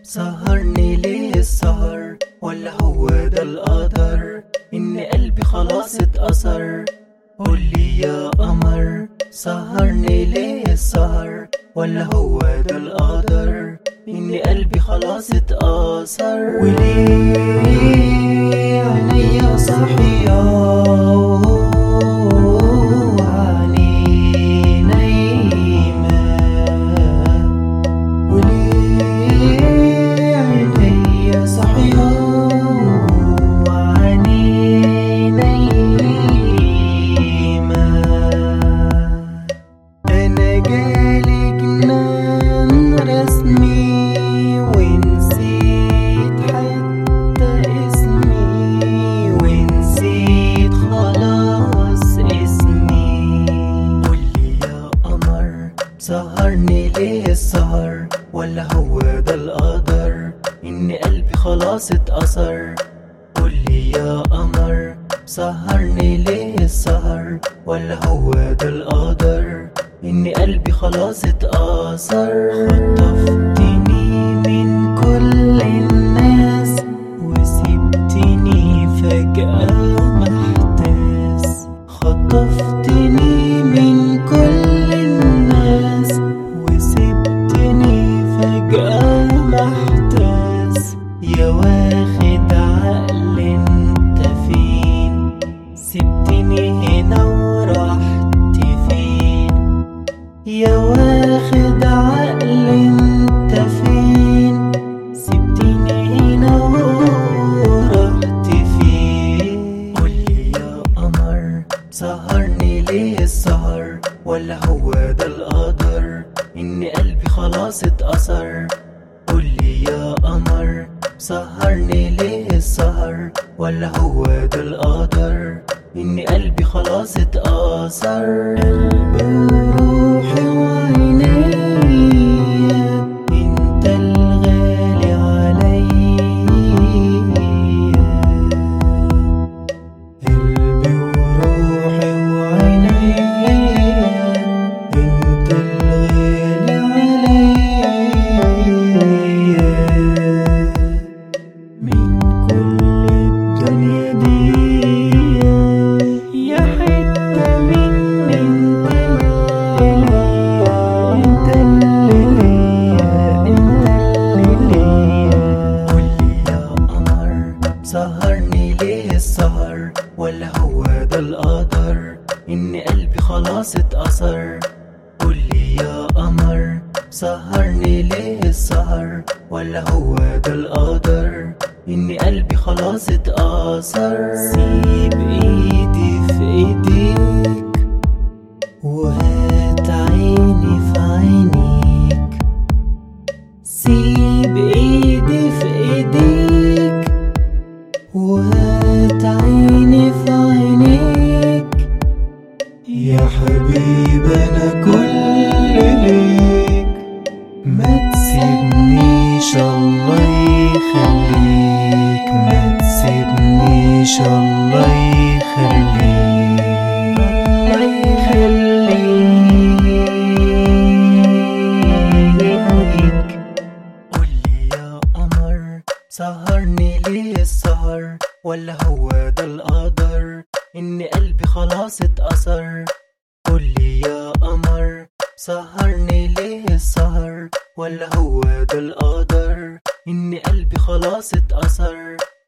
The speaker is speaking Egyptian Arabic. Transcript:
سهرني ليه السهر ولا هو ده القدر ان قلبي خلاص اتأثر قولي يا قمر سهرني ليه السهر ولا هو ده القدر ان قلبي خلاص اتأثر وليه عينيا صاحية وعيني نايمة وليه عينيا صاحية وعيني نايمة أنا جالي جنان رسمي ونسيت حتى اسمي ونسيت خلاص اسمي قولي يا قمر سهرني ليه السهر ولا هو ده القدر إن قلبي خلاص اتأثر قولي يا قمر سهرني ليه السهر ولا هو ده القدر إن قلبي خلاص اتأثر خطفتني من كل الناس وسبتني فجأة محتاس خطفتني من كل الناس وسبتني فجأة محتاس يا واخد عقل انت فين سبتني هنا ورحت فين يا واخد عقل انت فين سبتني هنا ورحت فين قولي يا قمر سهرني ليه السهر ولا هو ده القدر ان قلبي خلاص اتأثر قولي يا قمر سهرني ليه السهر ولا هو ده القدر ان قلبي خلاص اتأثر قلبي وروحي وعينيا انت الغالي عليا قلبي وروحي وعينيا انت الغالي عليا من كل الدنيا دي يا حتة مني انت اللي ليا انت اللي ليا قولي يا قمر سهرني ليه السهر ولا هو ده القدر ان قلبي خلاص اتأثر قولي يا قمر سهرني ليه السهر ولا هو ده القدر ان قلبي خلاص اتأثر سيب ايدي في ايديك وهات عيني في عينيك سيب ايدي في ايديك وهات عيني في عينيك يا حبيب انا كل ليك ما تسيبنيش الله يخليك ما تسيبنيش الله يخليك الله يخليك قولي يا قمر سهرني ليه السهر ولا هو ده القدر ان قلبي خلاص اتأثر قولي يا قمر سهرني ليه السهر ولا هو ده القدر ان قلبي خلاص اتأثر